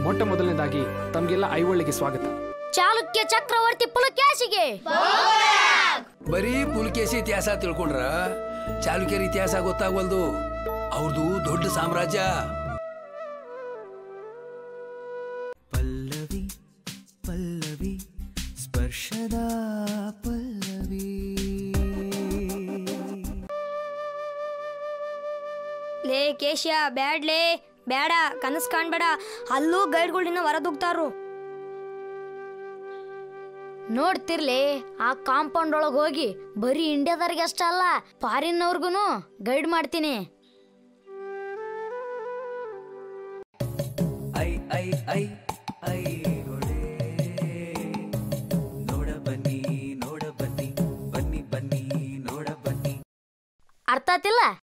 ಮೊಟ್ಟ ಮೊದಲನೇದಾಗಿ ತಮ್ಗೆಲ್ಲ ಐವಳ್ಳಿಗೆ ಸ್ವಾಗತ ಚಾಲುಕ್ಯ ಚಕ್ರವರ್ತಿ ಪುಲಕೇಶಿಗೆ ಬರೀ ಪುಲಕೇಶಿ ಇತಿಹಾಸ ತಿಳ್ಕೊಂಡ್ರ ಚಾಲುಕ್ಯರ ಇತಿಹಾಸ ಗೊತ್ತಾಗವಲ್ದು ಅವ್ರದ್ದು ದೊಡ್ಡ ಸಾಮ್ರಾಜ್ಯ ಪಲ್ಲವಿ ಪಲ್ಲವಿ ಸ್ಪರ್ಶದ ಪಲ್ಲವಿ ಲೇ ಕೇಶ ಬ್ಯಾಡ್ಲೇ ಬೇಡ ಕನಸ್ ಕಾಣ್ಬೇಡ ಅಲ್ಲೂ ಗೈಡ್ಗಳಿನ್ನ ಹೊರದುಗ್ತಾರು ನೋಡ್ತಿರ್ಲಿ ಆ ಕಾಂಪೌಂಡ್ ಒಳಗ್ ಹೋಗಿ ಬರೀ ಇಂಡಿಯಾದವ್ರಿಗೆ ಅಷ್ಟ ಅಲ್ಲ ಫಾರಿನ್ನವ್ರಿಗೂ ಗೈಡ್ ಮಾಡ್ತೀನಿ ಐ ಐ ಐ ಐ ಹೊಳೆ ನೋಡ ಬನ್ನಿ ನೋಡ ಬನ್ನಿ ಬನ್ನಿ ಬನ್ನಿ ನೋಡ ಬನ್ನಿ ಅರ್ಥ ಆತಿಲ್ಲ